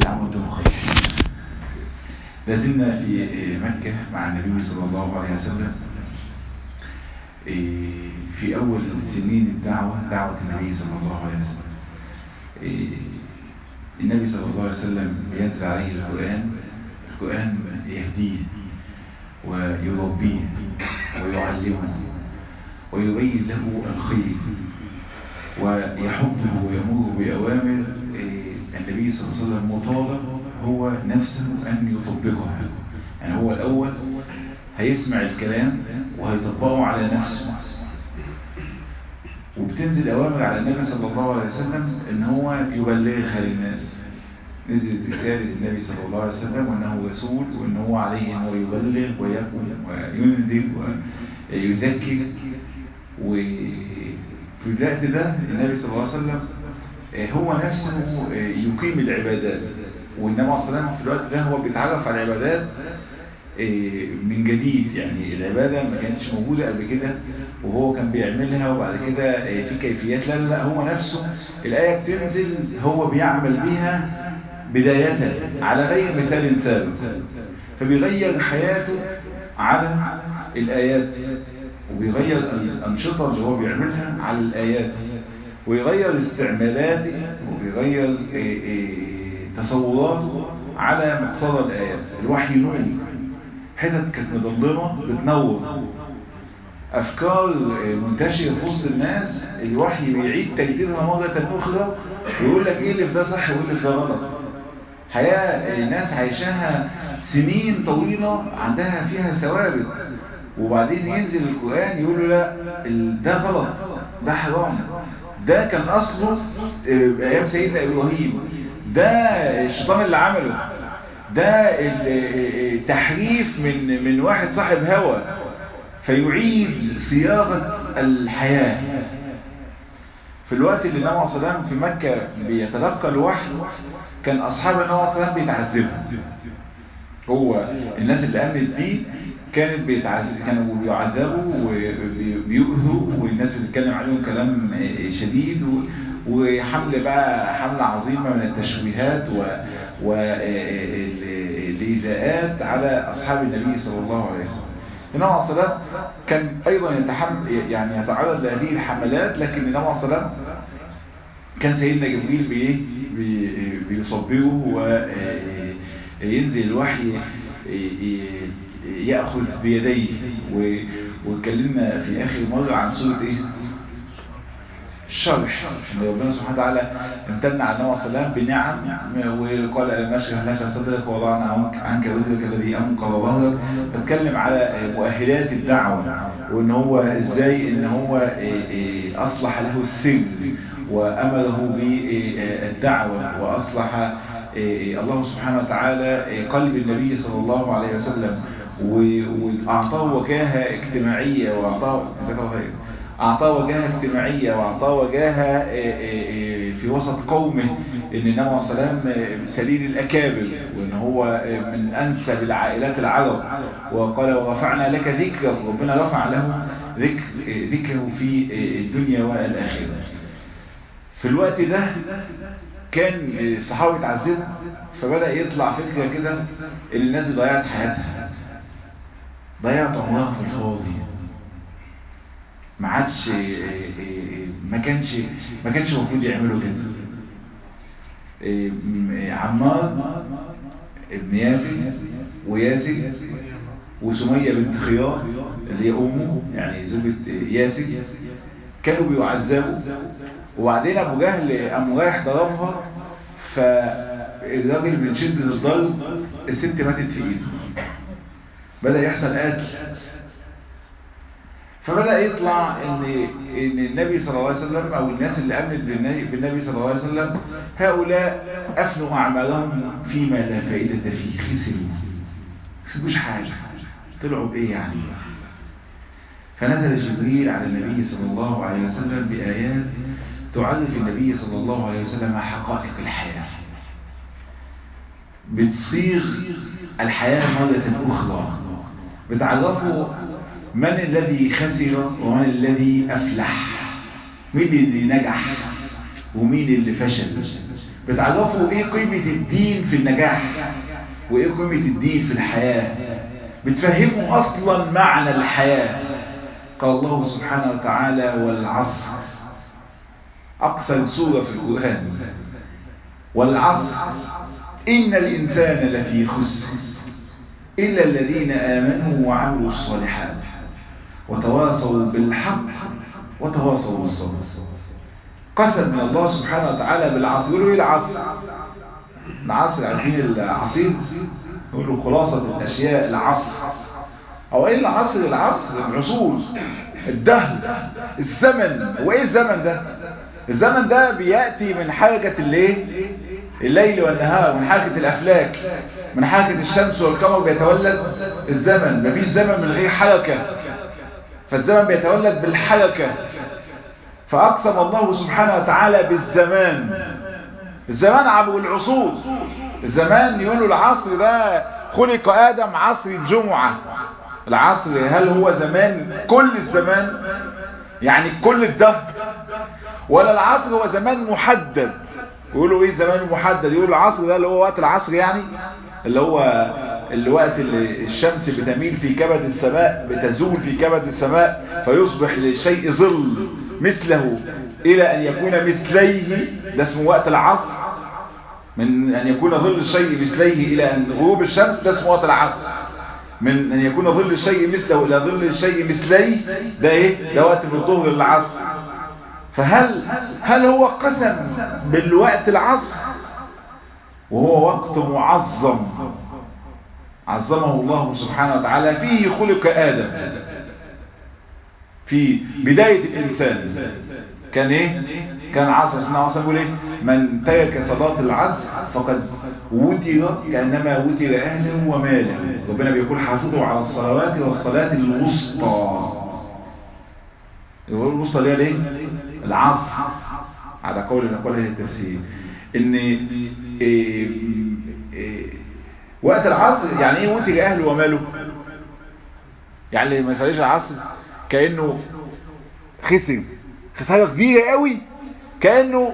عام وانتم بخير لازلنا في مكة مع النبي صلى الله عليه وسلم في أول سنين الدعوة دعوة النبي صلى الله عليه وسلم النبي صلى الله عليه وسلم ينزل عليه القرآن القرآن يهديه ويربيه ويعلمه ويبين له الخير ويحبه ويمر بأوامر النبي صلى الله عليه وسلم مطالب هو نفسه أن يطبقها يعني هو الأول هيسمع الكلام وهيطبقه على نفسه وبتنزل أوامر على النبي صلى الله عليه وسلم أن هو يبلغها للناس نزلت رسالة النبي صلى الله عليه وسلم وأنه رسول وأنه هو عليه أنه يبلغ ويكون وينذر ويذكر وفي الوقت ده النبي صلى الله عليه وسلم هو نفسه يقيم العبادات والنبي صلى الله عليه وسلم في الوقت ده هو بيتعرف على العبادات من جديد يعني العبادة ما كانتش موجودة قبل كده وهو كان بيعملها وبعد كده في كيفيات لا لا هو نفسه الآية بتنزل هو بيعمل بيها بداية على غير مثال سابق فبيغير حياته على الآيات وبيغير الأنشطة اللي هو بيعملها على الآيات ويغير استعمالاته وبيغير تصوراته على مقتضى الآيات الوحي نور حتت كانت مضلمة بتنور أفكار منتشرة في وسط الناس الوحي بيعيد تجديدها مرة أخرى ويقول لك إيه اللي في ده صح وإيه اللي في ده غلط حياة الناس عايشاها سنين طويلة عندها فيها ثوابت وبعدين ينزل القرآن يقول له لا ده غلط ده حرام ده كان أصله أيام سيدنا إبراهيم ده الشيطان اللي عمله ده تحريف من من واحد صاحب هوى فيعيد صياغة الحياة في الوقت اللي النبي صلى الله عليه وسلم في مكة بيتلقى الوحي كان أصحاب النبي صلى الله عليه وسلم بيتعذبوا هو الناس اللي آمنت بيه كانت بيتعذب كانوا بيعذبوا وبيؤذوا والناس بتتكلم عليهم كلام شديد وحمل بقى حملة عظيمة من التشويهات والإيذاءات على أصحاب النبي صلى الله عليه وسلم النبي عليه الصلاة كان أيضا يتحمل يعني يتعرض لهذه الحملات لكن النبي عليه الصلاة كان سيدنا جبريل بي بيصبره وينزل الوحي يأخذ بيديه واتكلمنا في آخر مرة عن سورة إيه الشرح ان ربنا سبحانه وتعالى امتن على النبي صلى الله عليه وسلم بنعم وقال الم اشرح لك صدرك ووضعنا عنك وزرك الذي انقض ظهرك بتكلم على مؤهلات الدعوه وان هو ازاي ان هو اصلح له السر وامره بالدعوه واصلح الله سبحانه وتعالى قلب النبي صلى الله عليه وسلم واعطاه وجاهه اجتماعيه واعطاه جزاك الله خير أعطاه وجاهة اجتماعية وأعطاه وجاهة في وسط قومه إن النبي عليه السلام سليل الأكابر وإن هو من أنسب العائلات العرب وقال ورفعنا لك ذكرك ربنا رفع له ذكر ذكره في الدنيا والآخرة في الوقت ده كان الصحابة اتعذبوا فبدأ يطلع فكرة كده إن الناس ضيعت حياتها ضيعت عمرها في الفاضي ما عادش ما كانش ما كانش المفروض يعملوا كده عمار ابن ياسر وياسر وسمية بنت خيار اللي هي امه يعني زوجة ياسر كانوا بيعذبوا وبعدين ابو جهل قام رايح ضربها فالراجل من شدة الضرب الست ماتت في ايده بدأ يحصل قتل فبدأ يطلع ان ان النبي صلى الله عليه وسلم او الناس اللي امنت بالنبي صلى الله عليه وسلم هؤلاء افنوا اعمالهم فيما لا فائدة فيه خسروا خسروش حاجة طلعوا بايه يعني فنزل جبريل على النبي صلى الله عليه وسلم بآيات تعرف النبي صلى الله عليه وسلم حقائق الحياة بتصيغ الحياة مرة أخرى بتعرفه من الذي خسر ومن الذي أفلح مين اللي نجح ومين اللي فشل بتعرفوا ايه قيمة الدين في النجاح وايه قيمة الدين في الحياة بتفهموا اصلا معنى الحياة قال الله سبحانه وتعالى والعصر اقصر سورة في القرآن والعصر ان الانسان لفي خسر الا الذين امنوا وعملوا الصالحات وتواصوا بالحق وتواصوا بالصبر قسم من الله سبحانه وتعالى بالعصر يقولوا ايه العصر العصر عارفين العصير يقولوا خلاصة الاشياء العصر او ايه العصر العصر العصور الدهر الزمن وايه الزمن ده الزمن ده بيأتي من حركة الليل الليل والنهار من حركة الافلاك من حركة الشمس والقمر بيتولد الزمن مفيش زمن من غير حركة فالزمن بيتولد بالحركة فأقسم الله سبحانه وتعالى بالزمان الزمان عبر العصور الزمان يقولوا العصر ده خلق آدم عصر الجمعة العصر هل هو زمان كل الزمان يعني كل الدهر ولا العصر هو زمان محدد يقولوا ايه زمان محدد يقولوا العصر ده اللي هو وقت العصر يعني اللي هو الوقت اللي الشمس بتميل في كبد السماء بتزول في كبد السماء فيصبح للشيء ظل مثله إلى أن يكون مثليه ده اسمه وقت العصر من أن يكون ظل الشيء مثليه إلى أن غروب الشمس ده اسمه وقت العصر من أن يكون ظل الشيء مثله إلى ظل الشيء مثليه ده إيه ده وقت من الظهر للعصر فهل هل هو قسم بالوقت العصر وهو وقت معظم عظمه الله سبحانه وتعالى فيه خلق آدم في بداية الإنسان كان إيه؟ كان عصر سنة عصر يقول إيه؟ من ترك صلاة العصر فقد وتر كأنما وتر أهله وماله ربنا بيقول حافظوا على الصلوات والصلاة الوسطى الوسطى اللي هي الايه؟ العصر على قول من أقوال التفسير إن إيه إيه وقت العصر يعني ايه وتر اهله وماله يعني ما يصليش العصر كانه خسر خساره كبيره قوي كانه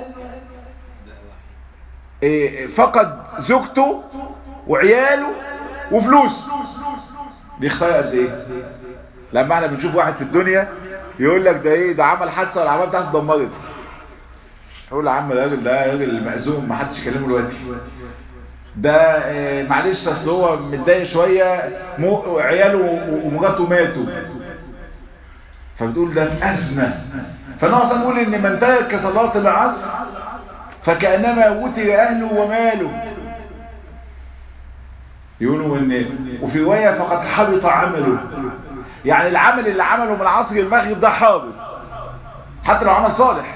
إيه فقد زوجته وعياله وفلوس دي خساره قد ايه لما احنا بنشوف واحد في الدنيا يقول لك ده ايه ده عمل حادثه والعمل بتاعته اتدمرت يقول يا عم الراجل ده راجل مأزوم ما حدش يكلمه دلوقتي ده آه معلش اصل هو متضايق شويه مو عياله ومراته ماتوا فبتقول ده في ازمه فانا اصلا نقول ان من ترك صلاه العصر فكانما وتر اهله وماله يقولوا ان وفي روايه فقد حبط عمله يعني العمل اللي عمله من العصر المغرب ده حابط حتى لو عمل صالح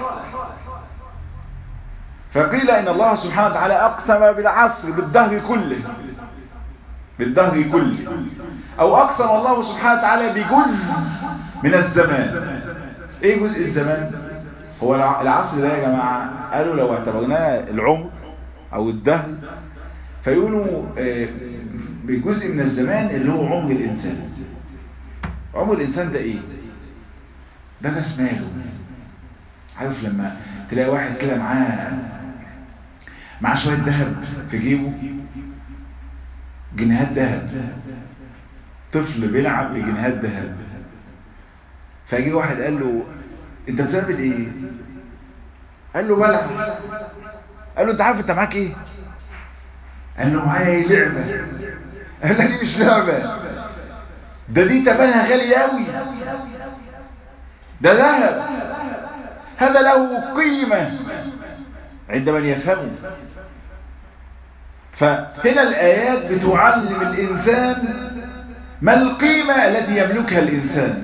فقيل ان الله سبحانه وتعالى اقسم بالعصر بالدهر كله بالدهر كله او اقسم الله سبحانه وتعالى بجزء من الزمان ايه جزء الزمان هو العصر ده يا جماعة قالوا لو اعتبرناه العمر او الدهر فيقولوا بجزء من الزمان اللي هو عمر الانسان عمر الانسان ده ايه ده راس ماله عارف لما تلاقي واحد كده معاه معاه شوية ذهب في جيبه جنيهات ذهب طفل بيلعب بجنيهات ذهب فيجي واحد قال له انت بتعمل ايه قال له بلعب قال له انت عارف انت معاك ايه قال له معايا لعبة قال له دي مش لعبة ده دي تبانها غالية قوي ده ذهب هذا له قيمة عند من يفهمه فهنا الآيات بتعلم الإنسان ما القيمة التي يملكها الإنسان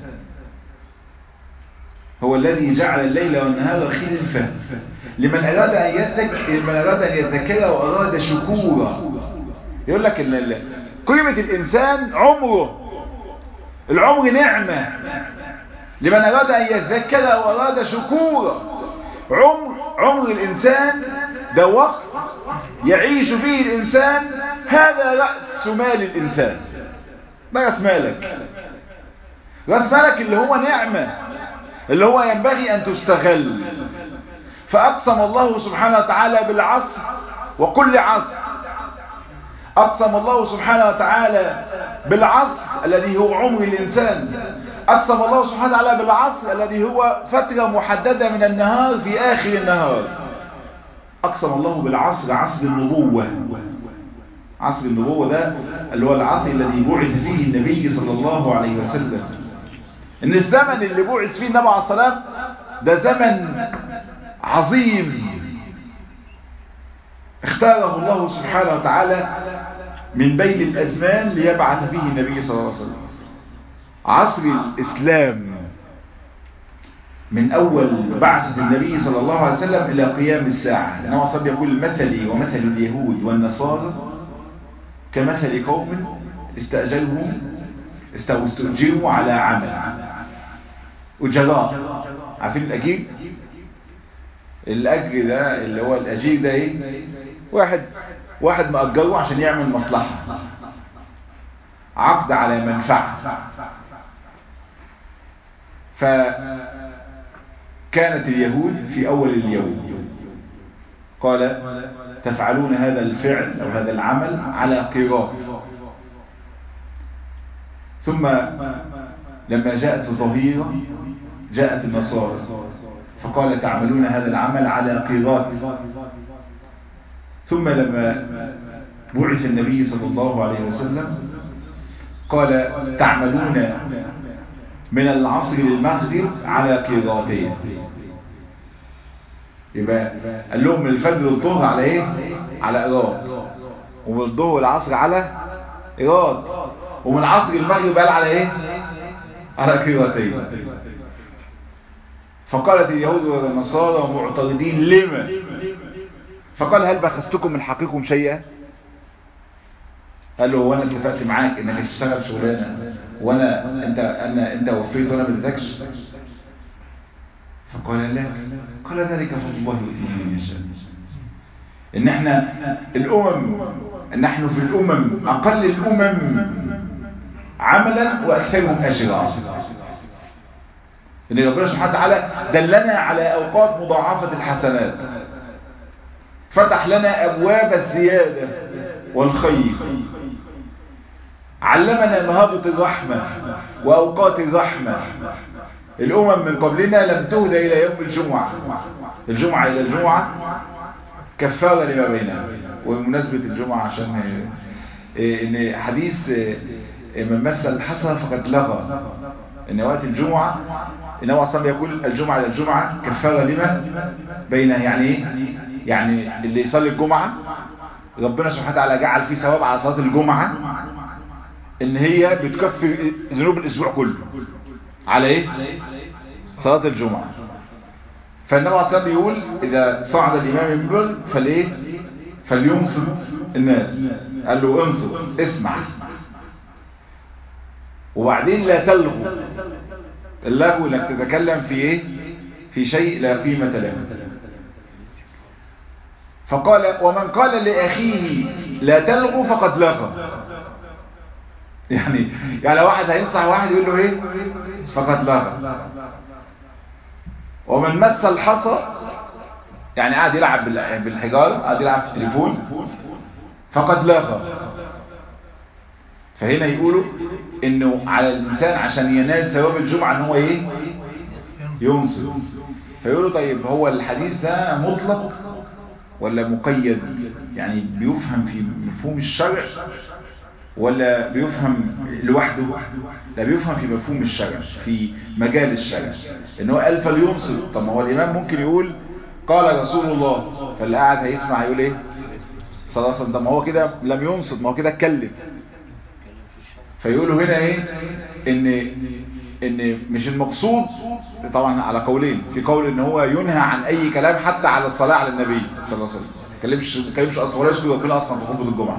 هو الذي جعل الليل والنهار خلفة لمن أراد أن يذكر لمن أراد أن يذكر وأراد شكورا يقول لك إن قيمة الإنسان عمره العمر نعمة لمن أراد أن يذكر وأراد شكورا عمر عمر الإنسان ده وقت يعيش فيه الإنسان هذا رأس مال الإنسان ده رأس مالك رأس مالك اللي هو نعمة اللي هو ينبغي أن تستغل فأقسم الله سبحانه وتعالى بالعصر وكل عصر أقسم الله سبحانه وتعالى بالعصر الذي هو عمر الإنسان أقسم الله سبحانه وتعالى بالعصر الذي هو فترة محددة من النهار في آخر النهار أقسم الله بالعصر عصر النبوة عصر النبوة ده اللي هو العصر الذي بعث فيه النبي صلى الله عليه وسلم إن الزمن اللي بعث فيه النبي عليه الصلاة ده زمن عظيم اختاره الله سبحانه وتعالى من بين الأزمان ليبعث فيه النبي صلى الله عليه وسلم عصر الإسلام من أول بعثة النبي صلى الله عليه وسلم إلى قيام الساعة لأنه صلى يقول مثلي ومثل اليهود والنصارى كمثل قوم استأجلوا استأجروا على عمل أجراء عارفين الأجير الأجر ده اللي هو الأجير ده إيه واحد واحد مأجره عشان يعمل مصلحة عقد على منفعة فكانت اليهود في أول اليوم قال تفعلون هذا الفعل أو هذا العمل على قراط ثم لما جاءت الظهيرة جاءت النصارى فقال تعملون هذا العمل على قراط ثم لما بعث النبي صلى الله عليه وسلم قال تعملون من العصر للمغرب على قراطين يبقى قال لهم من الفجر للظهر على ايه على قراط ومن الظهر والعصر على قراط ومن العصر للمغرب قال على ايه على قراطين فقالت اليهود والنصارى معترضين لما فقال هل بخستكم من حقكم شيئا قال له وانا اتفقت معاك انك تشتغل شغلانه وانا انت انا انت وفيت وانا ما اديتكش فقال لا قال ذلك فضل الله يؤتيه من يشاء ان احنا الامم نحن في الامم اقل الامم عملا واكثرهم اجرا ان ربنا سبحانه وتعالى دلنا على اوقات مضاعفه الحسنات فتح لنا ابواب الزياده والخير علمنا مهابة الرحمة وأوقات الرحمة الأمم من قبلنا لم تهدى إلى يوم الجمعة الجمعة إلى الجمعة كفارة لما بينها وبمناسبة الجمعة عشان إن حديث من مس الحسنة فقد لغى إن وقت الجمعة إنه أصلا يقول الجمعة إلى الجمعة كفارة لما بينها يعني إيه؟ يعني اللي يصلي الجمعة ربنا سبحانه وتعالى جعل فيه ثواب على صلاة الجمعة ان هي بتكفر ذنوب الاسبوع كله على ايه صلاة الجمعة فالنبي اصلا بيقول اذا صعد الامام المنبر فالايه فلينصت الناس قال له انصت اسمع وبعدين لا تلغوا اللغو انك تتكلم في ايه في شيء لا قيمة له فقال ومن قال لأخيه لا تلغوا فقد لغى يعني يعني لو واحد هينصح واحد يقول له ايه فقد لغى ومن مس الحصى يعني قاعد يلعب بالحجارة قاعد يلعب في التليفون فقد لغى فهنا يقولوا انه على الانسان عشان ينال ثواب الجمعة ان هو ايه ينصت فيقولوا طيب هو الحديث ده مطلق ولا مقيد يعني بيفهم في مفهوم الشرع ولا بيفهم لوحده لا بيفهم في مفهوم الشرع في مجال الشرع ان هو قال فلينصت طب ما هو الامام ممكن يقول قال رسول الله فاللي قاعد هيسمع يقول ايه صلى الله عليه وسلم ما هو كده لم ينصت ما هو كده اتكلم فيقولوا هنا ايه ان ان مش المقصود طبعا على قولين في قول ان هو ينهى عن اي كلام حتى على الصلاة على النبي صلى الله عليه وسلم كلمش كلمش اصلا ولا يسكت ربنا اصلا في خطبه الجمعه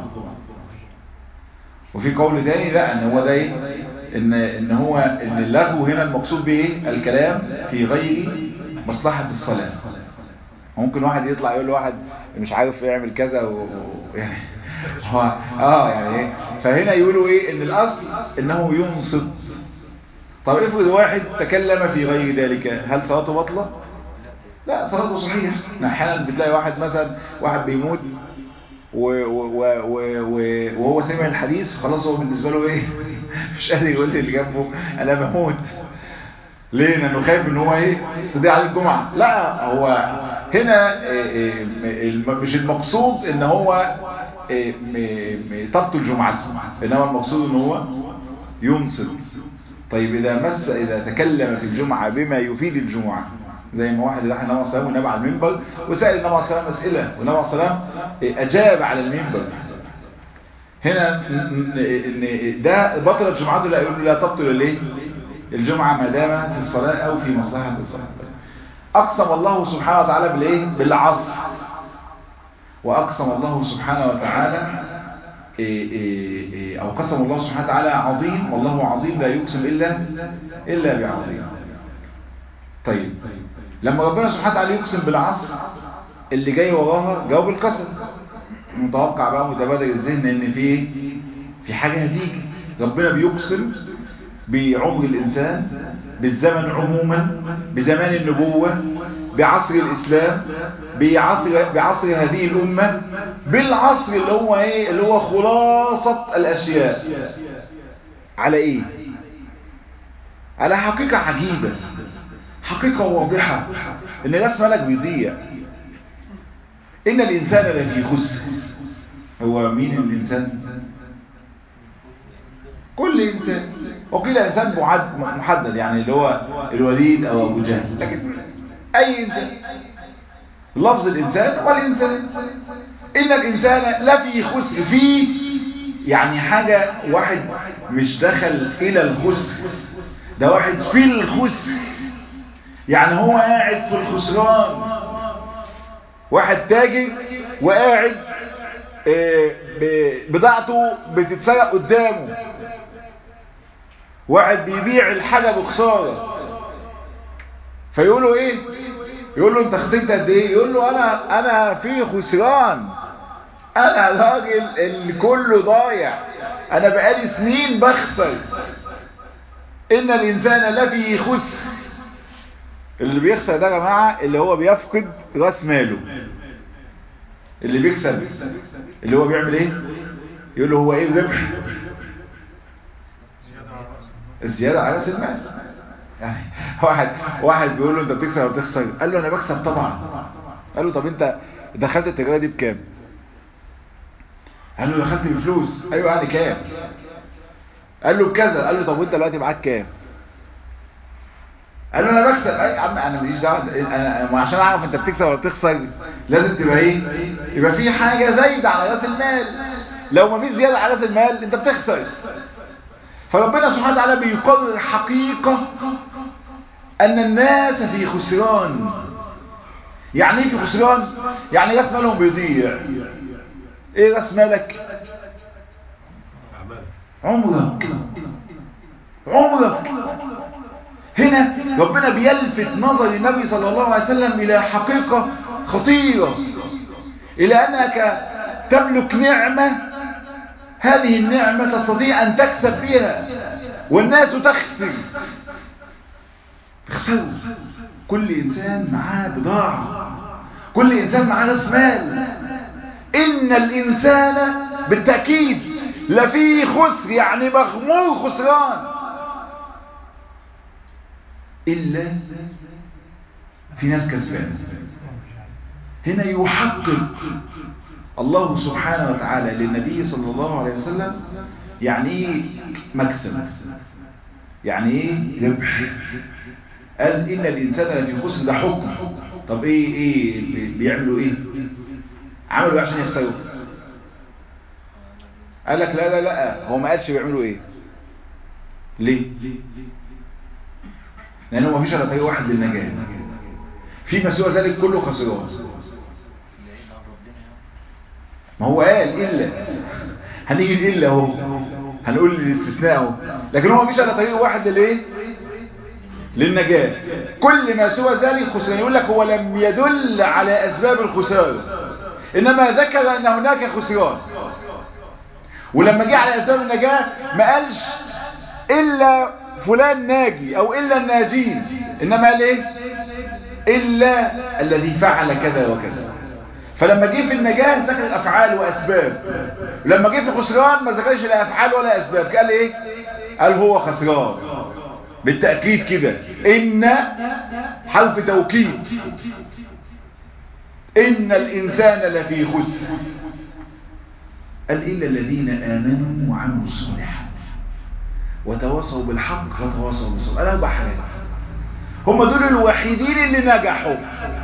وفي قول تاني لا ان هو ده ايه ان ان هو ان اللغو هنا المقصود بايه الكلام في غير مصلحه الصلاه ممكن واحد يطلع يقول لواحد مش عارف يعمل كذا و... يعني هو اه يعني ايه فهنا يقولوا ايه ان الاصل انه ينصت طب افرض واحد تكلم في غير ذلك هل صلاته بطلة لا صلاته صحيح احيانا بتلاقي واحد مثلا واحد بيموت و و و و وهو سمع الحديث خلاص هو بالنسبه له ايه مش قادر يقول لي اللي جنبه انا بموت ليه لانه خايف ان هو ايه تضيع عليه الجمعه لا هو هنا إيه إيه مش المقصود ان هو إيه تبطل جمعته انما المقصود ان هو ينصت طيب اذا مس اذا تكلم في الجمعه بما يفيد الجمعه زي ما واحد راح النبي صلى الله عليه وسلم ونام على المنبر وسال النبي صلى الله عليه وسلم اسئله والنبي صلى الله عليه وسلم اجاب على المنبر هنا ده بطلت جمعته لا يقول لا تبطل الايه الجمعة ما دام في الصلاة أو في مصلحة الصلاة أقسم الله سبحانه وتعالى بالإيه؟ بالعصر وأقسم الله سبحانه وتعالى إيه إيه إيه أو قسم الله سبحانه وتعالى عظيم والله عظيم لا يقسم إلا إلا بعظيم طيب لما ربنا سبحانه وتعالى يقسم بالعصر اللي جاي وراها جاوب القسم متوقع بقى متبادر الذهن ان في في حاجة هتيجي ربنا بيقسم بعمر الإنسان بالزمن عموما بزمان النبوة بعصر الإسلام بعصر, بعصر هذه الأمة بالعصر اللي هو إيه اللي هو خلاصة الأشياء على إيه على حقيقة عجيبة حقيقة واضحة إن راس مالك بيضيع إن الإنسان لفي خسر هو مين الإنسان كل إنسان وقيل إنسان محدد يعني اللي هو الوليد أو أبو جهل لكن أي إنسان لفظ الإنسان والإنسان إن الإنسان لفي خسر فيه يعني حاجة واحد مش دخل إلى الخسر ده واحد في الخسر يعني هو قاعد في الخسران واحد تاجر وقاعد بضاعته بتتسرق قدامه واحد بيبيع الحاجة بخسارة فيقول له ايه يقول له انت خسرت قد ايه يقول له انا انا في خسران انا راجل اللي كله ضايع انا بقالي سنين بخسر ان الانسان لفي خسر اللي بيخسر ده يا جماعه اللي هو بيفقد راس ماله اللي بيكسب اللي هو بيعمل ايه يقول له هو ايه الربح الزيادة على راس المال يعني واحد واحد بيقول له انت بتكسب ولا بتخسر قال له انا بكسب طبعا قال له طب انت دخلت التجاره دي بكام قال له دخلت بفلوس ايوه يعني كام قال له بكذا قال له طب وانت دلوقتي معاك كام قال له انا بكسب اي يا عم انا ماليش دعوه انا عشان اعرف انت بتكسب ولا بتخسر لازم تبقى ايه يبقى في حاجه زايده على راس المال لو ما فيش زياده على راس المال انت بتخسر فربنا سبحانه وتعالى بيقرر حقيقة أن الناس في خسران يعني ايه في خسران؟ يعني راس مالهم بيضيع ايه راس مالك؟ عمرك عمرك هنا ربنا بيلفت نظر النبي صلى الله عليه وسلم إلى حقيقة خطيرة إلى أنك تملك نعمة هذه النعمة تستطيع أن تكسب بها والناس تخسر تخسر كل إنسان معاه بضاعة كل إنسان معاه راس مال إن الإنسان بالتأكيد لفي خسر يعني مغمور خسران إلا في ناس كسبان هنا يحقق الله سبحانه وتعالى للنبي صلى الله عليه وسلم يعني ايه مكسب يعني ايه ربح قال ان الانسان الذي خسر ده حكم طب ايه ايه بيعملوا ايه عملوا ايه عشان يخسروا قال لك لا لا لا هو ما قالش بيعملوا ايه ليه لان هو مفيش الا طريق واحد للنجاه فيما سوى ذلك كله خسران ما هو قال إلا هنيجي إلا اهو هنقول الاستثناء اهو لكن هو مفيش الا طريق واحد للايه للنجاة كل ما سوى ذلك خسران يقول لك هو لم يدل على أسباب الخسارة إنما ذكر أن هناك خسران ولما جه على أسباب النجاة ما قالش إلا فلان ناجي أو إلا الناجين إنما قال إيه إلا الذي فعل كذا وكذا فلما جه في النجاة ذكر أفعال وأسباب لما جه في الخسران ما ذكرش لا أفعال ولا أسباب قال إيه قال هو خسران بالتأكيد كده إن حرف توكيد إن الإنسان لفي خسر قال إلا الذين آمنوا وعملوا الصالحات وتواصوا بالحق وتواصوا بالصبر قال أربع حاجات هم دول الوحيدين اللي نجحوا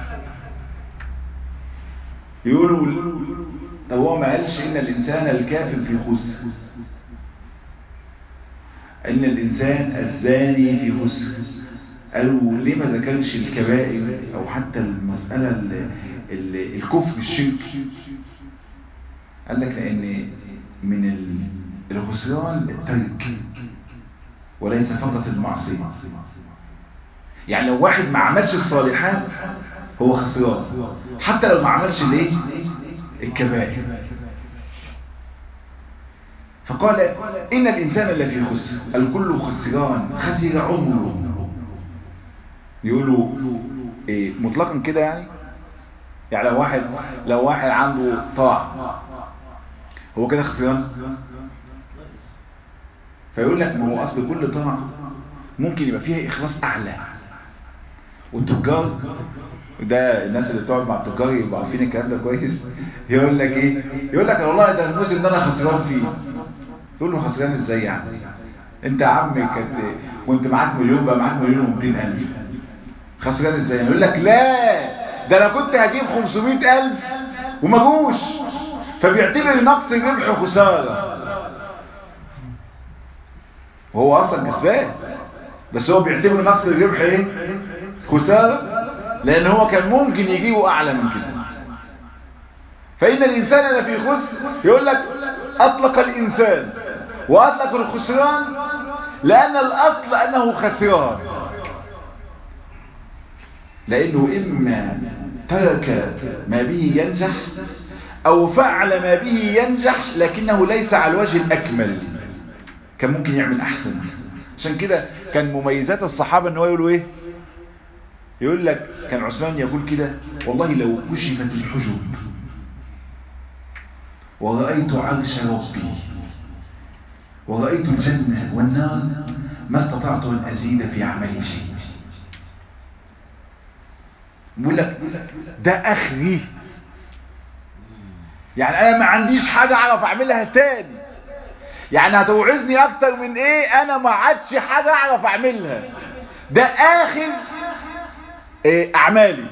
يقولوا طب هو ما قالش إن الإنسان الكافر في خسر إن الإنسان الزاني في خسر قالوا ليه ما ذكرش الكبائر أو حتى المسألة ال ال الكفر الشرك قال لك لأن من الخسران الترك وليس فقط المعصية يعني لو واحد ما عملش الصالحات هو خسران حتى لو ما عملش الايه الكبائر فقال إن الإنسان الذي خسر الكل خسران خسر عمره يقولوا إيه مطلقا كده يعني يعني لو واحد لو واحد عنده طاعة هو كده خسران فيقول لك ما هو أصل كل طاعة ممكن يبقى فيها إخلاص أعلى والتجار ده الناس اللي بتقعد مع التجار يبقوا عارفين الكلام ده كويس يقول لك ايه يقول لك والله ده الموسم ده انا خسران فيه تقول له خسران ازاي يعني انت يا عم كنت وانت معاك مليون بقى معاك مليون و الف خسران ازاي يقول لك لا ده انا كنت هجيب 500000 وما جوش فبيعتبر نقص الربح خساره وهو اصلا كسبان بس هو بيعتبر نقص الربح ايه خساره لان هو كان ممكن يجيبه اعلى من كده فان الانسان لفي خسر يقول لك اطلق الانسان واطلق الخسران لان الاصل انه خسران لانه اما ترك ما به ينجح او فعل ما به ينجح لكنه ليس على الوجه الاكمل كان ممكن يعمل احسن عشان كده كان مميزات الصحابة ان هو يقولوا ايه يقول لك كان عثمان يقول كده والله لو كشفت الحجب ورأيت عرش ربي ورأيت الجنة والنار ما استطعت أن أزيد في عملي شيء بقول لك ده أخري يعني أنا ما عنديش حاجة أعرف أعملها تاني يعني هتوعظني أكتر من إيه أنا ما عادش حاجة أعرف أعملها ده آخر إيه أعمالي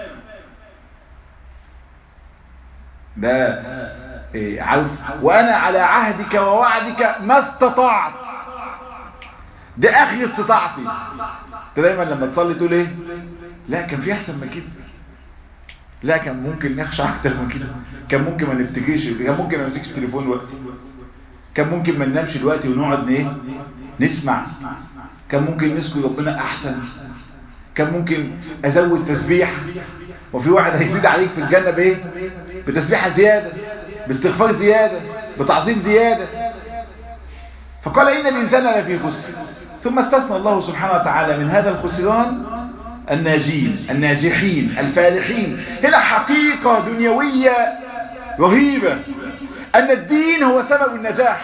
ده إيه عارف وأنا على عهدك ووعدك ما استطعت ده آخر استطاعتي انت دايما لما تصلي تقول ايه لا كان في احسن من كده لا كان ممكن نخشى اكتر من كده كان ممكن ما نفتكرش كان ممكن ما نمسكش تليفون دلوقتي كان ممكن ما ننامش دلوقتي ونقعد ايه نسمع كان ممكن نذكر ربنا احسن كان ممكن ازود تسبيح وفي واحد هيزيد عليك في الجنة بايه بتسبيحة زيادة باستغفار زيادة بتعظيم زيادة فقال إن الإنسان لفي خسر ثم استثنى الله سبحانه وتعالى من هذا الخسران الناجين الناجحين الفالحين هنا حقيقة دنيوية رهيبة أن الدين هو سبب النجاح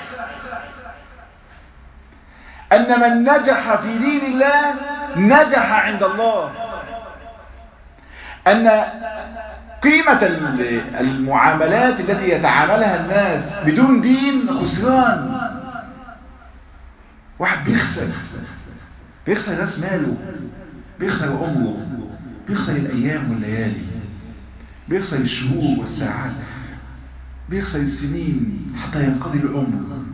أن من نجح في دين الله نجح عند الله أن قيمة المعاملات التي يتعاملها الناس بدون دين خسران واحد بيخسر بيخسر راس ماله بيخسر عمره بيخسر الأيام والليالي بيخسر الشهور والساعات بيخسر السنين حتى ينقضي العمر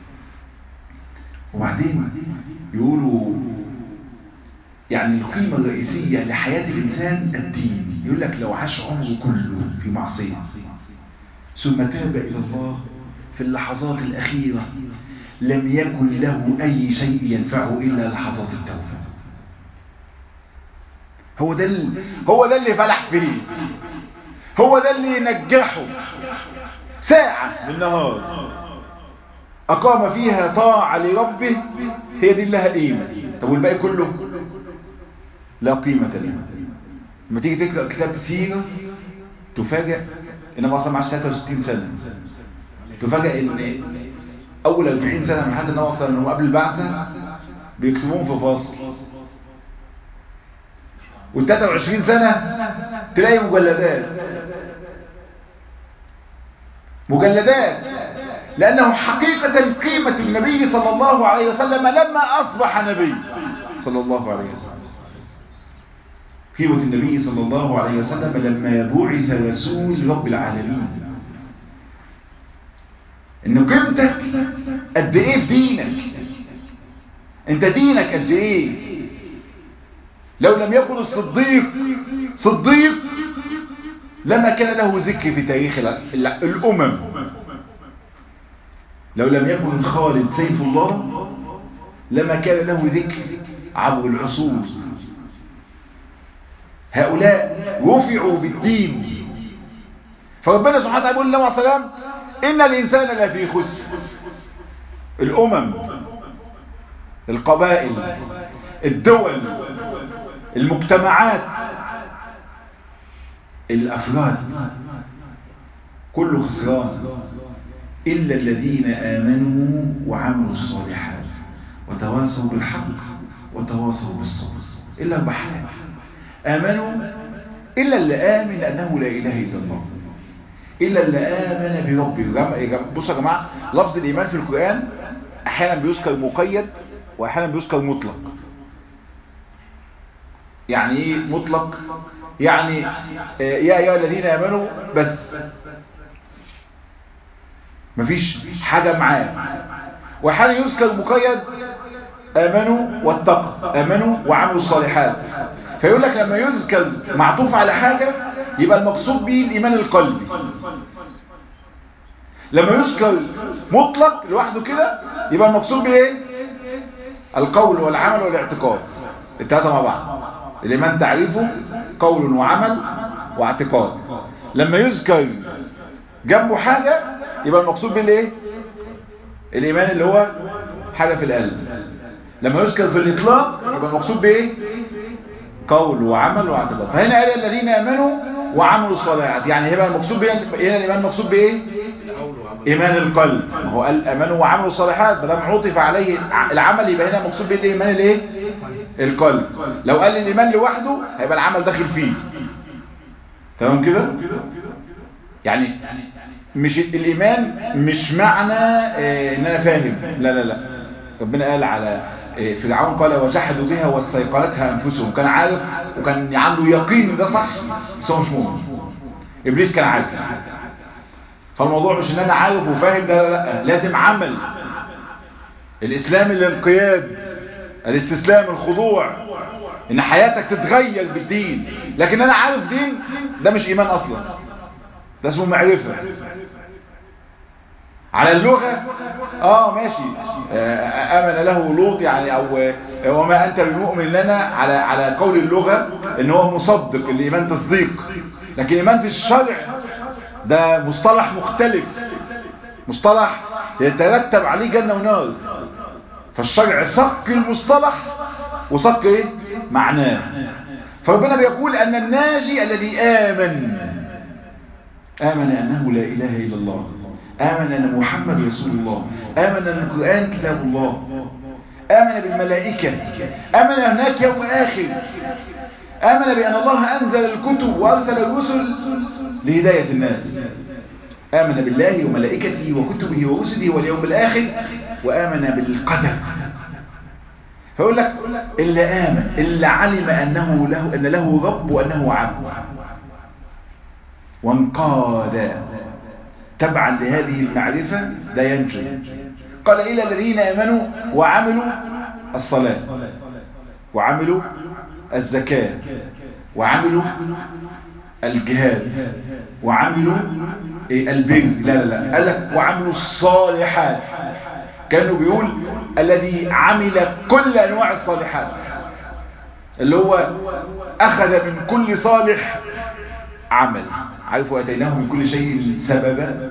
وبعدين يقولوا يعني القيمة الرئيسية لحياة الإنسان الدين يقول لك لو عاش عمره كله في معصية ثم تاب إلى الله في اللحظات الأخيرة لم يكن له أي شيء ينفعه إلا لحظات التوبة هو ده اللي هو ده اللي فلح فيه هو ده اللي ينجحه ساعة من النهار أقام فيها طاعة لربه هي دي لها قيمة طب والباقي كله لا قيمة له لما تيجي تقرأ كتاب سيرة تفاجأ ان هو اصلا معاش 63 سنة تفاجأ ان اول 40 سنة من حد ان هو اصلا انه قبل البعثة بيكتبوهم في فاصل وال 23 سنة تلاقي مجلدات مجلدات لأنه حقيقة قيمة النبي صلى الله عليه وسلم لما أصبح نبي صلى الله عليه وسلم قيمة النبي صلى الله عليه وسلم لما بعث رسول رب العالمين إن قيمتك قد إيه في دينك أنت دينك قد إيه لو لم يكن الصديق صديق لما كان له ذكر في تاريخ الأمم لو لم يكن خالد سيف الله لما كان له ذكر عبر العصور هؤلاء رفعوا بالدين فربنا سبحانه وتعالى يقول لهم السلام إن الإنسان لفي خسر الأمم القبائل الدول المجتمعات الأفراد كله خسران إلا الذين آمنوا وعملوا الصالحات وتواصوا بالحق وتواصوا بالصبر إلا بحر آمنوا إلا اللي آمن أنه لا إله إلا الله إلا اللي آمن بربه بصوا يا جماعة لفظ الإيمان في القرآن أحيانا بيذكر مقيد وأحيانا بيذكر مطلق يعني ايه مطلق يعني يا ايها الذين امنوا بس مفيش حاجة معاه وحال يذكر مقيد امنوا واتقوا امنوا وعملوا الصالحات فيقول لك لما يذكر معطوف على حاجة يبقى المقصود به الايمان القلبي لما يذكر مطلق لوحده كده يبقى المقصود به ايه القول والعمل والاعتقاد الثلاثه مع بعض الإيمان تعريفه قول وعمل واعتقاد لما يذكر جنبه حاجة يبقى المقصود بالايه الإيمان اللي هو حاجة في القلب لما يذكر في الإطلاق يبقى المقصود بايه قول وعمل واعتقاد فهنا قال الذين آمنوا وعملوا الصالحات يعني هنا المقصود بايه هنا الإيمان المقصود بايه إيمان القلب ما هو قال آمنوا وعملوا الصالحات ما دام عطف عليه العمل يبقى هنا المقصود بايه الإيمان الايه القلب لو قال الإيمان لوحده هيبقى العمل داخل فيه تمام كده يعني مش الإيمان مش معنى اه ان انا فاهم لا لا لا ربنا قال على اه فرعون قال وجحدوا بها واستيقنتها انفسهم كان عارف وكان عنده يقين ان ده صح بس هو مش مؤمن ابليس كان عارف فالموضوع مش ان انا عارف وفاهم لا لا لا لازم عمل الاسلام الانقياد الاستسلام الخضوع ان حياتك تتغير بالدين لكن انا عارف دين ده مش ايمان اصلا ده اسمه معرفة على اللغة اه ماشي امن له لوط يعني او وما انت بمؤمن لنا على على قول اللغة ان هو مصدق الايمان تصديق لكن ايمان في الشرع ده مصطلح مختلف مصطلح يترتب عليه جنة ونار فالشرع صك المصطلح وصك ايه معناه فربنا بيقول ان الناجي الذي امن امن انه لا اله الا الله امن ان محمد رسول الله امن ان القرآن كتاب الله امن بالملائكة امن هناك يوم اخر امن بان الله انزل الكتب وارسل الرسل لهداية الناس آمن بالله وملائكته وكتبه ورسله واليوم الآخر وآمن بالقدر فيقول لك اللي آمن اللي علم أنه له أن له رب وأنه عبد وانقاد تبعا لهذه المعرفة لا ينجو قال إلى الذين آمنوا وعملوا الصلاة وعملوا الزكاة وعملوا الجهاد وعملوا البر لا لا لا قال لك وعملوا الصالحات كانوا بيقول الذي عمل كل انواع الصالحات اللي هو اخذ من كل صالح عمل عارفوا اتيناه من كل شيء سببا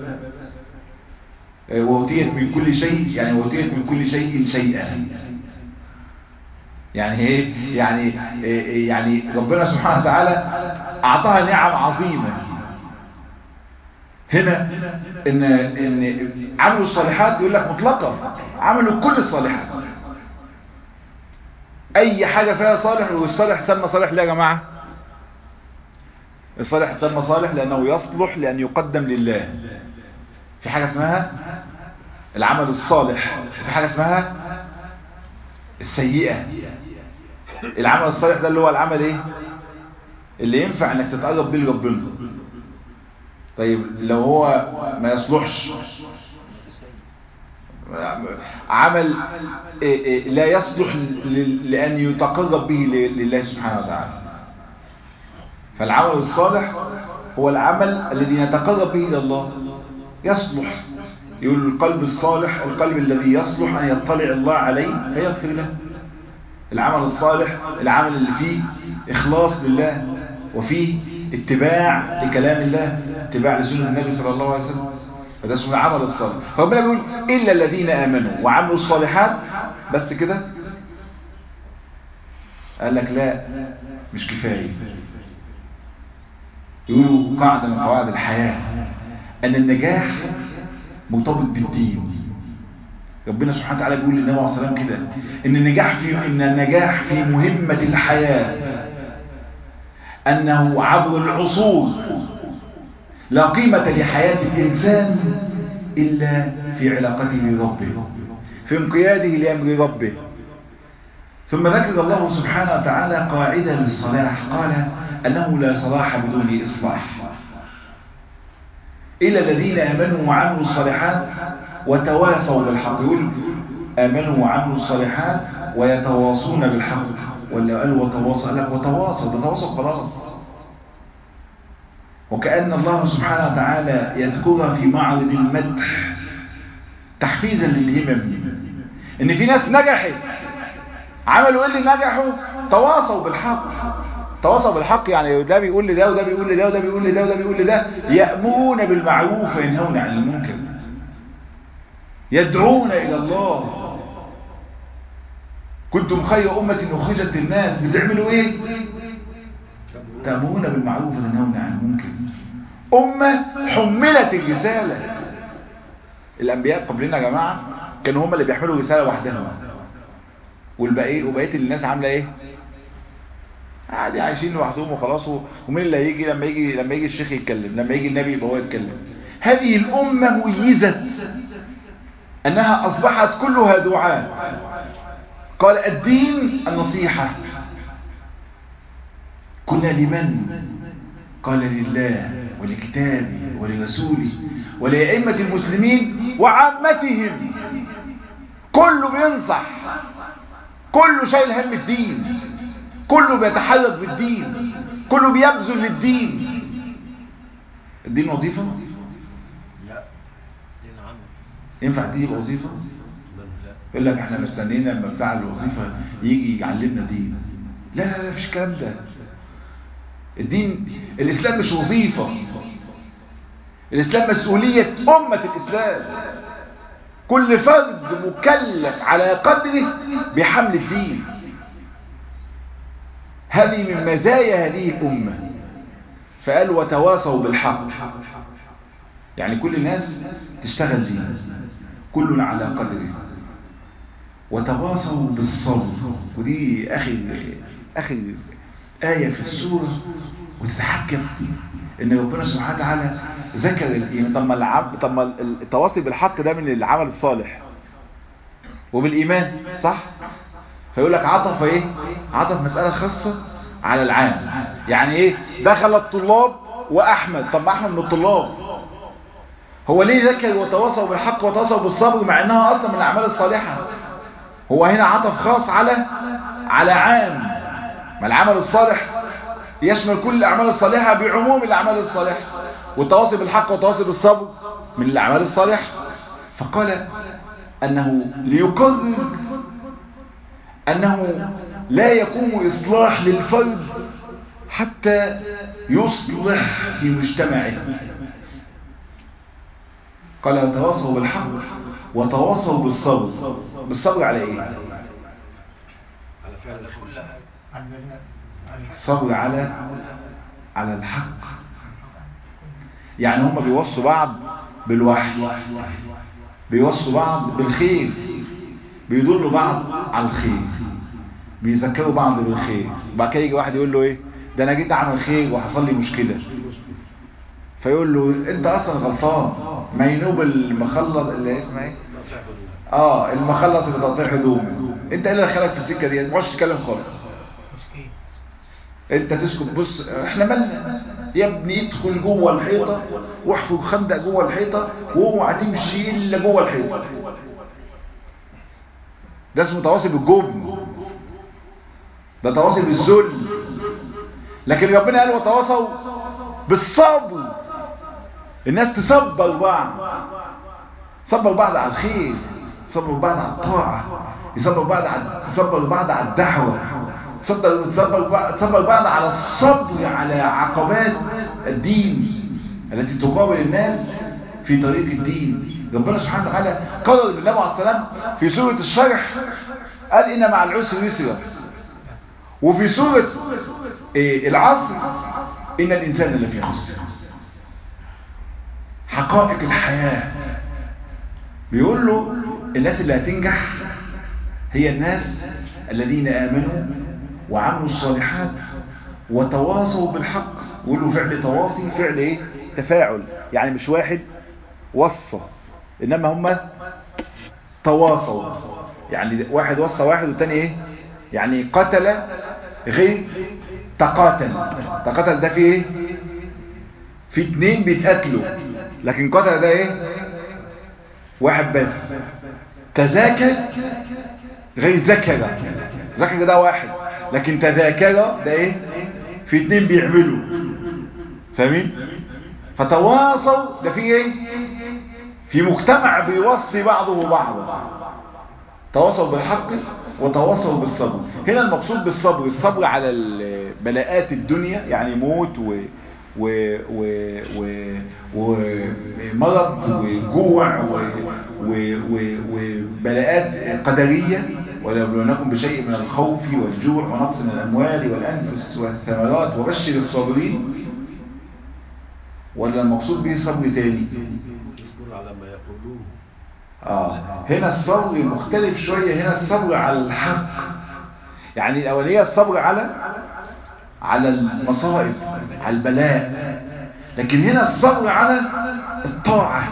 وأوتيت من كل شيء يعني وأوتيت من كل شيء شيئا يعني ايه يعني إيه يعني ربنا سبحانه وتعالى اعطاها نعم عظيمة هنا ان ان عملوا الصالحات يقول لك مطلقة عملوا كل الصالحات اي حاجة فيها صالح والصالح سمى صالح ليه يا جماعة الصالح سمى صالح لانه يصلح لان يقدم لله في حاجة اسمها العمل الصالح في حاجة اسمها السيئة العمل الصالح ده اللي هو العمل ايه اللي ينفع انك تتقرب بيه لربنا طيب لو هو ما يصلحش عمل لا يصلح لأن يتقرب به لله سبحانه وتعالى فالعمل الصالح هو العمل الذي نتقرب به إلى الله يصلح يقول القلب الصالح القلب الذي يصلح أن يطلع الله عليه فيغفر له العمل الصالح العمل اللي فيه إخلاص لله وفيه اتباع لكلام الله اتباع لسنة النبي صلى الله عليه وسلم فده اسمه العمل الصالح فربنا بيقول إلا الذين آمنوا وعملوا الصالحات بس كده قال لك لا مش كفاية يقولوا قاعدة من قواعد الحياة أن النجاح مرتبط بالدين ربنا سبحانه وتعالى بيقول للنبي عليه الصلاه والسلام كده ان النجاح في ان النجاح في مهمه الحياه انه عبر العصور لا قيمه لحياه الانسان الا في علاقته بربه في انقياده لامر ربه ثم ذكر الله سبحانه وتعالى قاعده للصلاح قال انه لا صلاح بدون اصلاح إلى الذين آمنوا وعملوا الصالحات وتواصوا بالحق يقول آمنوا وعملوا الصالحات ويتواصون بالحق ولا قال وتواصوا قال لك وتواصوا ده تواصوا خلاص وكأن الله سبحانه وتعالى يذكرها في معرض المدح تحفيزا للهمم ان في ناس نجحت عملوا ايه اللي نجحوا تواصوا بالحق تواصوا بالحق يعني ده بيقول لده وده بيقول لده وده بيقول لده وده بيقول لده يأمرون بالمعروف وينهون عن المنكر يدعون إلى الله كنتم خير أمة أخرجت للناس بتعملوا إيه تأمرون بالمعروف وتنهون عن المنكر أمة حملت الرسالة الأنبياء قبلنا يا جماعة كانوا هم اللي بيحملوا رسالة وحدهم والبقية وبقية الناس عاملة إيه عادي عايشين لوحدهم وخلاص ومين اللي هيجي لما يجي لما يجي الشيخ يتكلم لما يجي النبي يبقى هو يتكلم هذه الأمة ميزت أنها أصبحت كلها دعاء قال الدين النصيحة قلنا لمن قال لله ولكتابه ولرسوله ولأئمة المسلمين وعامتهم كله بينصح كله شايل هم الدين كله بيتحرك بالدين كله بيبذل للدين الدين وظيفة لا دين عمل ينفع دي يبقى وظيفة لا يقول لك احنا مستنيين لما بتاع الوظيفة يجي يعلمنا دين لا لا لا مفيش الكلام ده الدين الاسلام مش وظيفة الاسلام مسؤولية امة الاسلام كل فرد مكلف على قدره بحمل الدين هذه من مزايا هذه الأمة فقال وتواصوا بالحق يعني كل الناس تشتغل دين كل على قدره وتواصوا بالصبر ودي آخر آخر آية في السورة وتتحكم ان ربنا سبحانه وتعالى ذكر الايمان طب ما العب طب ما التواصي بالحق ده من العمل الصالح وبالايمان صح فيقول لك عطف ايه عطف مسألة خاصة على العام يعني ايه دخل الطلاب واحمد طب ما احمد من الطلاب هو ليه ذكر وتواصوا بالحق وتواصوا بالصبر مع انها اصلا من الاعمال الصالحة هو هنا عطف خاص على على عام ما العمل الصالح يشمل كل الاعمال الصالحة بعموم الاعمال الصالحة والتواصي بالحق والتواصي بالصبر من الاعمال الصالحة فقال انه ليقرر أنه لا يقوم إصلاح للفرد حتى يصلح في مجتمعه قال وتواصوا بالحق وتواصوا بالصبر بالصبر على ايه على فعل كل حاجة الصبر على على الحق يعني هم بيوصوا بعض بالوحي بيوصوا بعض بالخير بيدلوا بعض على الخير بيذكروا بعض بالخير بعد كده يجي واحد يقول له ايه ده انا جيت اعمل خير وحصل لي مشكله فيقول له انت اصلا غلطان مينوب المخلص اللي اسمه ايه اه المخلص اللي تقطيع هدومه انت ايه اللي دخلك في السكه دي ما تتكلم خالص انت تسكت بص احنا مالنا يا ابني ادخل جوه الحيطه واحفر خندق جوه الحيطه واوعى تمشي الا جوه الحيطه ده اسمه تواصل بالجبن ده تواصل بالذل لكن ربنا قال وتواصوا بالصبر الناس تصبر بعض صبر بعض على الخير صبر بعض على الطاعة يصبر بعض على يصبر بعض على الدعوة صبر تصبر بعض تصبر بعض على الصبر على عقبات الدين التي تقابل الناس في طريق الدين ربنا سبحانه وتعالى قرر بالنبي عليه السلام في سورة الشرح قال إن مع العسر يسرا وفي سورة إيه العصر إن الإنسان لفي خسر حقائق الحياة بيقول له الناس اللي هتنجح هي الناس الذين آمنوا وعملوا الصالحات وتواصوا بالحق يقولوا فعل تواصي فعل ايه تفاعل يعني مش واحد وصى انما هم تواصوا يعني واحد وصى واحد والتاني ايه يعني قتل غير تقاتل تقاتل ده في ايه في اتنين بيتقتلوا لكن قتل ده ايه واحد بس تذاكر غير ذكر ذكر ده واحد لكن تذاكر ده ايه في اتنين بيعملوا فاهمين فتواصل ده في ايه في مجتمع بيوصي بعضه بعضا تواصل بالحق وتواصل بالصبر هنا المقصود بالصبر الصبر على بلاءات الدنيا يعني موت و و و و ومرض وجوع و و و وبلاءات قدرية ولنبلونكم بشيء من الخوف والجوع ونقص من الأموال والأنفس والثمرات وبشر الصابرين ولا المقصود به صبر تاني يصبر على ما يقولون آه. هنا الصبر مختلف شوية هنا الصبر على الحق يعني الأولية الصبر على على المصائب على البلاء لكن هنا الصبر على الطاعة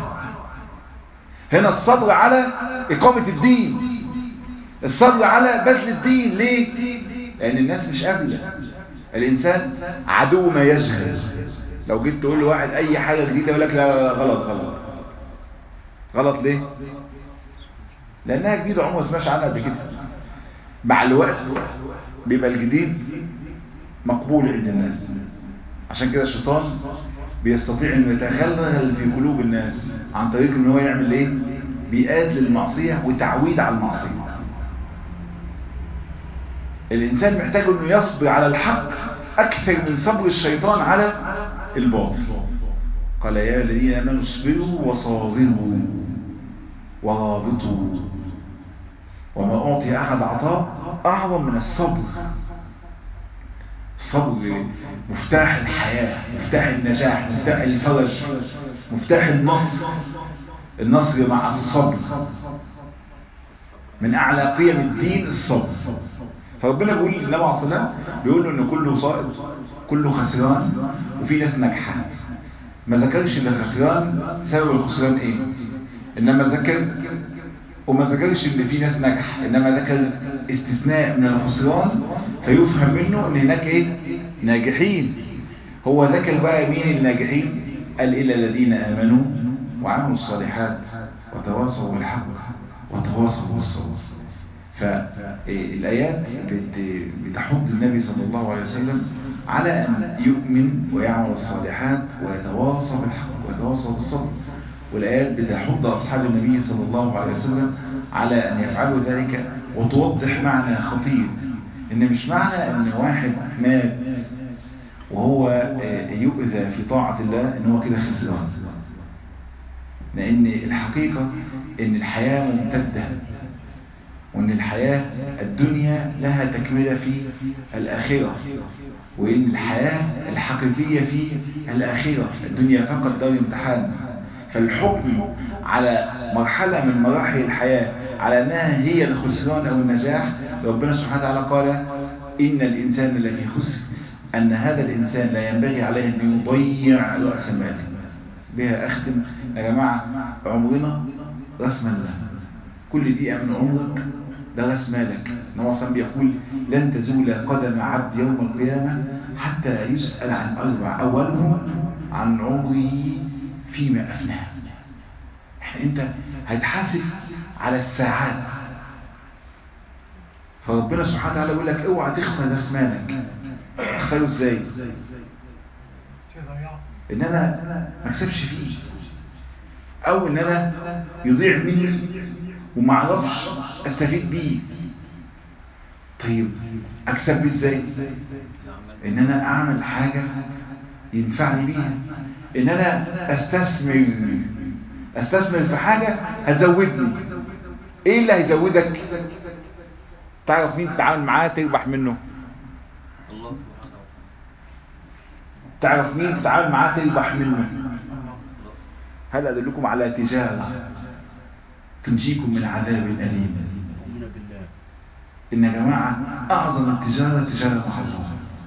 هنا الصبر على إقامة الدين الصبر على بذل الدين ليه؟ لأن الناس مش قابلة الإنسان عدو ما يشغل لو جيت تقول لواحد أي حاجة جديدة يقول لك لا, لا, لا غلط غلط غلط ليه؟ لأنها جديدة عمره ما سمعش عنها قبل كده مع الوقت بيبقى الجديد مقبول عند الناس عشان كده الشيطان بيستطيع انه يتغلغل في قلوب الناس عن طريق ان هو يعمل ايه بيئات للمعصية وتعويد على المعصية الانسان محتاج انه يصبر على الحق اكثر من صبر الشيطان على الباطل قال يا الذين امنوا اصبروا وصابروا ورابطوا وما اعطي احد عطاء اعظم من الصبر الصبر مفتاح الحياة مفتاح النجاح مفتاح الفرج مفتاح النصر النصر مع الصبر من أعلى قيم الدين الصبر فربنا بيقول للنبي عليه الصلاة والسلام بيقول له إن كله صائب كله خسران وفي ناس ناجحة ما ذكرش ان خسران سبب الخسران ايه انما ذكر وما ذكرش ان في ناس ناجح انما ذكر استثناء من الخسران فيفهم منه ان هناك ايه ناجحين هو ذكر بقى مين الناجحين قال الى الذين امنوا وعملوا الصالحات وتواصوا بالحق وتواصوا بالصبر فالايات بتحض النبي صلى الله عليه وسلم على ان يؤمن ويعمل الصالحات ويتواصى بالحق ويتواصى بالصبر والآيات بتحض أصحاب النبي صلى الله عليه وسلم على أن يفعلوا ذلك وتوضح معنى خطير إن مش معنى أن واحد مات وهو يؤذى في طاعة الله إن هو كده خسران لأن الحقيقة إن الحياة ممتدة وإن الحياة الدنيا لها تكملة في الآخرة وإن الحياة الحقيقية في الآخرة الدنيا فقط دار امتحان فالحكم على مرحلة من مراحل الحياة على أنها هي الخسران أو النجاح ربنا سبحانه وتعالى قال إن الإنسان لفي خسر أن هذا الإنسان لا ينبغي عليه أن يضيع رأس ماله بها أختم يا جماعة عمرنا رأس مال كل دقيقة من عمرك ده رأس مالك نوع صلى بيقول لن تزول قدم عبد يوم القيامة حتى يسأل عن أربع أولهم عن عمره فيما أفناه انت هتحاسب على الساعات فربنا سبحانه وتعالى يقول لك اوعى تخسر راس مالك تخسره ازاي ان انا ما اكسبش فيه او ان انا يضيع مني وما اعرفش استفيد بيه طيب اكسب بيه ازاي ان انا اعمل حاجة ينفعني بيها ان انا استثمر استثمر في حاجة هتزودني ايه اللي هيزودك تعرف مين تتعامل معاه تربح منه الله سبحانه وتعالى تعرف مين تتعامل معاه تربح منه الله هل ادلكم على تجارة تنجيكم من عذاب أليم تؤمن بالله إن يا جماعة أعظم التجارة تجارة مع الله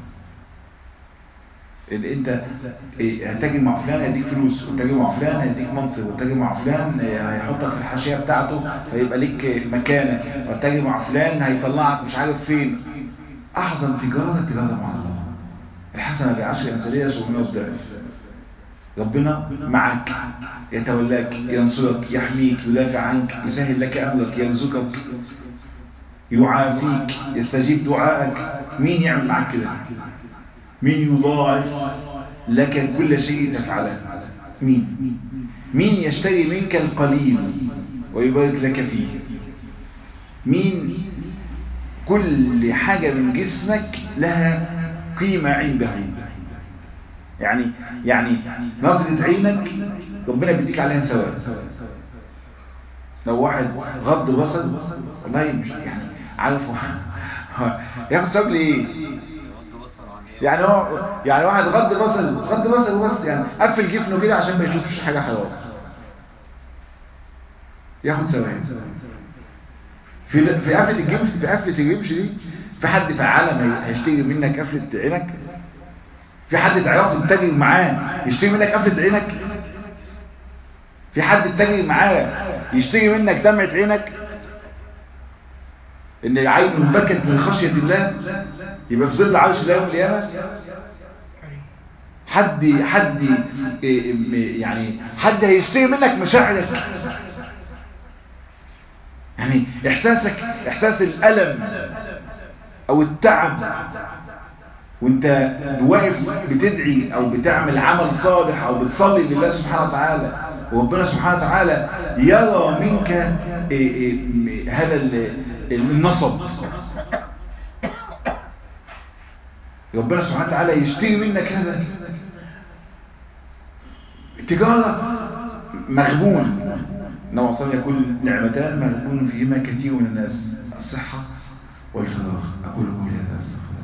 إن أنت إيه، هتجي مع فلان هيديك فلوس وتجي مع فلان هيديك منصب وتجي مع فلان إيه، هيحطك في الحاشية بتاعته فيبقى ليك مكانة وتجي مع فلان هيطلعك مش عارف فين أعظم تجارة تجارة مع الله الحسنة بعشر أمثالية 700 ضعف ربنا معك يتولاك ينصرك يحميك يدافع عنك يسهل لك أمرك يرزقك يعافيك يستجيب دعائك مين يعمل معك كده مين يضاعف لك كل شيء تفعله مين مين يشتري منك القليل ويبارك لك فيه مين كل حاجة من جسمك لها قيمة عنده يعني يعني نظرة عينك ربنا بيديك عليها ثواب لو واحد غض بصر والله مش يعني عارف هو- ياخد ثواب ليه يغض بصره عن ايه يعني هو يعني واحد غض بصر غض بصر بس يعني قفل جفنه كده عشان ما يشوفش حاجه حرام ياخد ثواب في في قفله الجمش في قفله الجمش دي في حد في العالم هيشتري منك قفله عينك في حد تعرف تتاجر معاه يشتري منك قفله عينك في حد تتاجر معاه يشتري منك دمعه عينك ان عين بكت من خشيه الله يبقى في ظل عرش الله يوم القيامه حد حد إيه، يعني حد هيشتري منك مشاعرك يعني احساسك احساس الالم او التعب وانت واقف بتدعي او بتعمل عمل صالح او بتصلي لله سبحانه وتعالى وربنا سبحانه وتعالى يرى منك إيه، إيه، هذا ال- النصب ربنا سبحانه وتعالى يشتري منك هذا تجارة مغبون نوع صلى يقول نعمتان مغبون فيهما كثير من الناس الصحة والفراغ أقول قولي هذا أستغفر